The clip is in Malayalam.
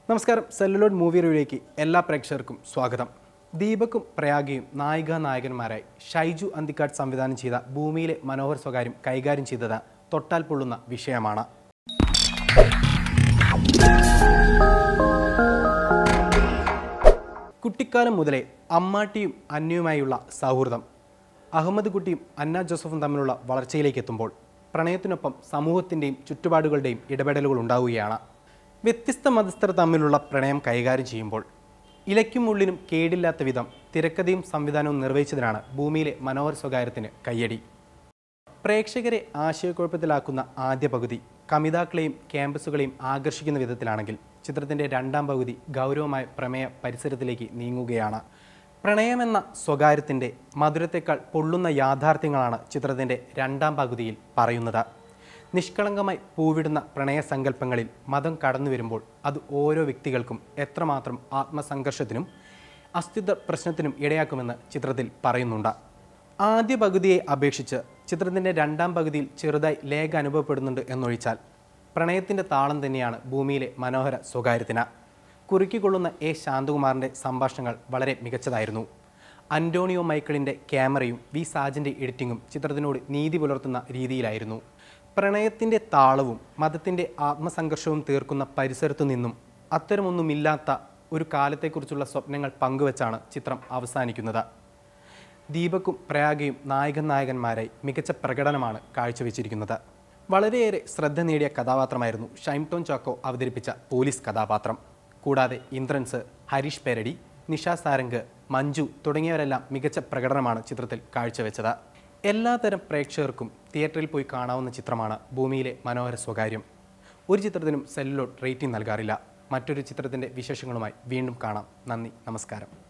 നമസ്കാരം സെല്ലുലോഡ് മൂവി റിവ്യൂയിലേക്ക് എല്ലാ പ്രേക്ഷകർക്കും സ്വാഗതം ദീപക്കും പ്രയാഗയും നായിക നായകന്മാരായി ഷൈജു അന്തിക്കാട് സംവിധാനം ചെയ്ത ഭൂമിയിലെ മനോഹർ സ്വകാര്യം കൈകാര്യം ചെയ്തത് തൊട്ടാൽ പൊള്ളുന്ന വിഷയമാണ് കുട്ടിക്കാലം മുതലേ അമ്മാട്ടിയും അന്യയുമായുള്ള സൗഹൃദം അഹമ്മദ് കുട്ടിയും അന്ന ജോസഫും തമ്മിലുള്ള വളർച്ചയിലേക്ക് എത്തുമ്പോൾ പ്രണയത്തിനൊപ്പം സമൂഹത്തിൻ്റെയും ചുറ്റുപാടുകളുടെയും ഇടപെടലുകൾ ഉണ്ടാവുകയാണ് വ്യത്യസ്ത മതസ്ഥർ തമ്മിലുള്ള പ്രണയം കൈകാര്യം ചെയ്യുമ്പോൾ ഇലയ്ക്കും ഉള്ളിനും കേടില്ലാത്ത വിധം തിരക്കഥയും സംവിധാനവും നിർവഹിച്ചതിനാണ് ഭൂമിയിലെ മനോഹർ സ്വകാര്യത്തിന് കയ്യടി പ്രേക്ഷകരെ ആശയക്കുഴപ്പത്തിലാക്കുന്ന ആദ്യ പകുതി കമിതാക്കളെയും ക്യാമ്പസുകളെയും ആകർഷിക്കുന്ന വിധത്തിലാണെങ്കിൽ ചിത്രത്തിൻ്റെ രണ്ടാം പകുതി ഗൗരവമായ പ്രമേയ പരിസരത്തിലേക്ക് നീങ്ങുകയാണ് പ്രണയമെന്ന സ്വകാര്യത്തിൻ്റെ മധുരത്തേക്കാൾ പൊള്ളുന്ന യാഥാർത്ഥ്യങ്ങളാണ് ചിത്രത്തിൻ്റെ രണ്ടാം പകുതിയിൽ പറയുന്നത് നിഷ്കളങ്കമായി പൂവിടുന്ന പ്രണയസങ്കല്പങ്ങളിൽ മതം കടന്നു വരുമ്പോൾ അത് ഓരോ വ്യക്തികൾക്കും എത്രമാത്രം ആത്മസംഘർഷത്തിനും അസ്തിത്വ പ്രശ്നത്തിനും ഇടയാക്കുമെന്ന് ചിത്രത്തിൽ പറയുന്നുണ്ട് ആദ്യ പകുതിയെ അപേക്ഷിച്ച് ചിത്രത്തിൻ്റെ രണ്ടാം പകുതിയിൽ ചെറുതായി ലേഖ അനുഭവപ്പെടുന്നുണ്ട് എന്നൊഴിച്ചാൽ പ്രണയത്തിൻ്റെ താളം തന്നെയാണ് ഭൂമിയിലെ മനോഹര സ്വകാര്യത്തിന് കുറുക്കിക്കൊള്ളുന്ന എ ശാന്തകുമാറിൻ്റെ സംഭാഷണങ്ങൾ വളരെ മികച്ചതായിരുന്നു അന്റോണിയോ മൈക്കിളിൻ്റെ ക്യാമറയും വി സാജൻ്റെ എഡിറ്റിങ്ങും ചിത്രത്തിനോട് നീതി പുലർത്തുന്ന രീതിയിലായിരുന്നു പ്രണയത്തിൻ്റെ താളവും മതത്തിൻ്റെ ആത്മസംഘർഷവും തീർക്കുന്ന പരിസരത്തു നിന്നും അത്തരമൊന്നുമില്ലാത്ത ഒരു കാലത്തെക്കുറിച്ചുള്ള സ്വപ്നങ്ങൾ പങ്കുവച്ചാണ് ചിത്രം അവസാനിക്കുന്നത് ദീപക്കും പ്രയാഗയും നായകൻ നായകന്മാരായി മികച്ച പ്രകടനമാണ് കാഴ്ചവെച്ചിരിക്കുന്നത് വളരെയേറെ ശ്രദ്ധ നേടിയ കഥാപാത്രമായിരുന്നു ഷൈം ടോൺ ചാക്കോ അവതരിപ്പിച്ച പോലീസ് കഥാപാത്രം കൂടാതെ ഇന്ദ്രൻസ് ഹരീഷ് പെരടി നിഷ സാരംഗ് മഞ്ജു തുടങ്ങിയവരെല്ലാം മികച്ച പ്രകടനമാണ് ചിത്രത്തിൽ കാഴ്ചവെച്ചത് എല്ലാതരം പ്രേക്ഷകർക്കും തിയേറ്ററിൽ പോയി കാണാവുന്ന ചിത്രമാണ് ഭൂമിയിലെ മനോഹര സ്വകാര്യം ഒരു ചിത്രത്തിനും സെല്ലുലോട്ട് റേറ്റിംഗ് നൽകാറില്ല മറ്റൊരു ചിത്രത്തിൻ്റെ വിശേഷങ്ങളുമായി വീണ്ടും കാണാം നന്ദി നമസ്കാരം